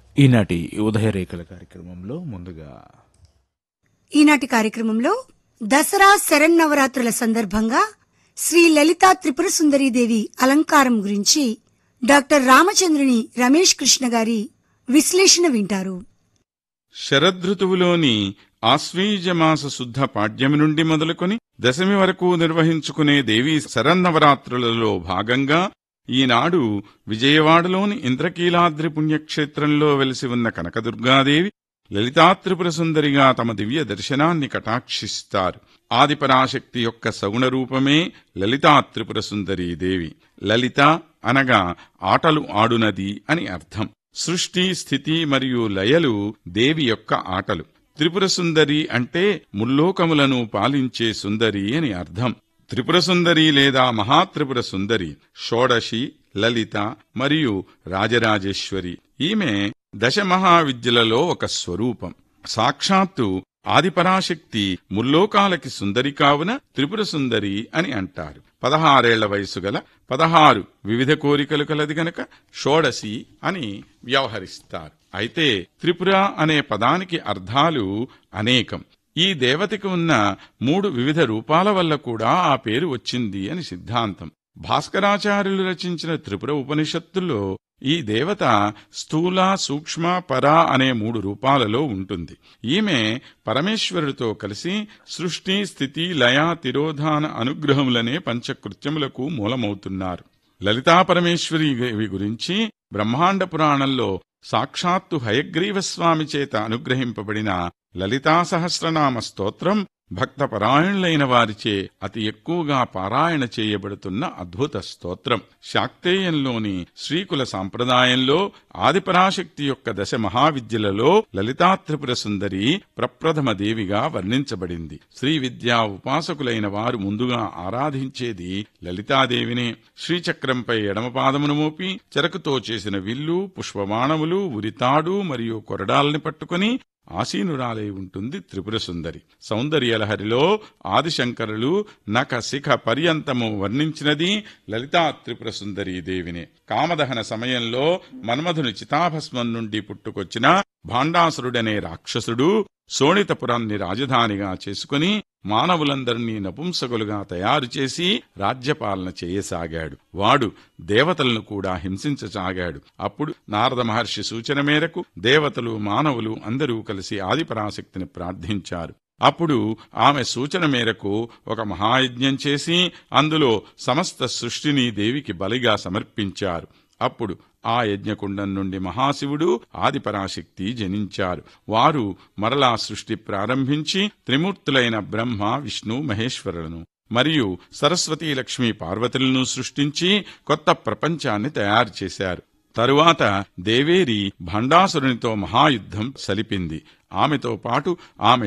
ఈనాటి ఉదయరేఖల కార్యక్రమంలో ముందుగా ఈనాటి కార్యక్రమంలో దసరా శరన్నవరాత్రుల సందర్భంగా శ్రీ లలితా త్రిపుర సుందరీదేవి అలంకారం గురించి డాక్టర్ రామచంద్రుని రమేష్ కృష్ణ గారి విశ్లేషణ వింటారు శరదృతువులోని ఆశ్వీజమాస శుద్ధ పాడ్యమి నుండి మొదలుకొని దశమి వరకు నిర్వహించుకునే దేవీ శరన్నవరాత్రులలో భాగంగా ఈనాడు విజయవాడలోని ఇంద్రకీలాద్రి పుణ్యక్షేత్రంలో వెలిసి ఉన్న కనకదుర్గాదేవి లలితాత్రిపుర సుందరిగా తమ దివ్య దర్శనాన్ని కటాక్షిస్తారు ఆదిపరాశక్తి యొక్క సగుణ రూపమే లలితాత్రిపుర సుందరీ దేవి లలిత అనగా ఆటలు ఆడునది అని అర్థం సృష్టి స్థితి మరియు లయలు దేవి యొక్క ఆటలు త్రిపుర సుందరి అంటే ముల్లోకములను పాలించే సుందరి అని అర్థం త్రిపుర సుందరి లేదా మహాత్రిపుర సుందరి షోడశి లలిత మరియు రాజరాజేశ్వరి ఈమె దశ మహావిద్యలలో ఒక స్వరూపం సాక్షాత్తు ఆదిపరాశక్తి ముల్లోకాలకి సుందరి కావున త్రిపుర సుందరి అని అంటారు పదహారేళ్ల వయసు గల పదహారు వివిధ కోరికలు కలది గనక షోడశి అని వ్యవహరిస్తారు అయితే త్రిపుర అనే పదానికి అర్థాలు అనేకం ఈ దేవతకి ఉన్న మూడు వివిధ రూపాల వల్ల కూడా ఆ పేరు వచ్చింది అని సిద్ధాంతం భాస్కరాచార్యులు రచించిన త్రిపుర ఉపనిషత్తుల్లో ఈ దేవత స్థూల సూక్ష్మ పర అనే మూడు రూపాలలో ఉంటుంది ఈమె పరమేశ్వరుడితో కలిసి సృష్టి స్థితి లయ తిరోధాన అనుగ్రహములనే పంచకృత్యములకు మూలమవుతున్నారు లలితా పరమేశ్వరి వి గురించి బ్రహ్మాండ పురాణంలో సాక్షాత్తు హయగ్రీవస్వామి చేత అనుగ్రహింపబడిన లలితా సహస్రనామ స్తోత్రం భక్త పరాయణులైన వారిచే అతి ఎక్కువగా పారాయణ చేయబడుతున్న అద్భుత స్తోత్రం శాక్తేయంలోని శ్రీకుల సాంప్రదాయంలో ఆదిపరాశక్తి యొక్క దశ మహావిద్యలలో లలితాత్రిపుర సుందరి ప్రప్రథమ దేవిగా వర్ణించబడింది శ్రీ విద్యా ఉపాసకులైన వారు ముందుగా ఆరాధించేది లలితాదేవినే శ్రీచక్రంపై ఎడమపాదమును మోపి చెరకుతో చేసిన విల్లు పుష్పబాణములు ఉరితాడు మరియు కొరడాల్ని పట్టుకుని ఆసీనురాలై ఉంటుంది త్రిపుర సుందరి సౌందర్యలహరిలో ఆదిశంకరులు నక శిఖ పర్యంతము వర్ణించినది లలితా త్రిపుర సుందరీ దేవినే కామదహన సమయంలో మన్మధుని చితాభస్మం నుండి పుట్టుకొచ్చిన భాండాసురుడనే రాక్షసుడు శోణితపురాన్ని రాజధానిగా చేసుకుని మానవులందరినీ నపుంసకులుగా తయారు చేసి రాజ్యపాలన చేయసాగాడు వాడు దేవతలను కూడా హింసించసాగాడు అప్పుడు నారద మహర్షి సూచన మేరకు దేవతలు మానవులు అందరూ కలిసి ఆదిపరాశక్తిని ప్రార్థించారు అప్పుడు ఆమె సూచన మేరకు ఒక మహాయజ్ఞం చేసి అందులో సమస్త సృష్టిని దేవికి బలిగా సమర్పించారు అప్పుడు ఆ యజ్ఞకుండం నుండి మహాశివుడు ఆదిపరాశక్తి జనించారు వారు మరలా సృష్టి ప్రారంభించి త్రిమూర్తులైన బ్రహ్మ విష్ణు మహేశ్వరులను మరియు సరస్వతీ లక్ష్మీ పార్వతులను సృష్టించి కొత్త ప్రపంచాన్ని తయారు చేశారు తరువాత దేవేరి భండాసురునితో మహాయుద్ధం సలిపింది ఆమెతో పాటు ఆమె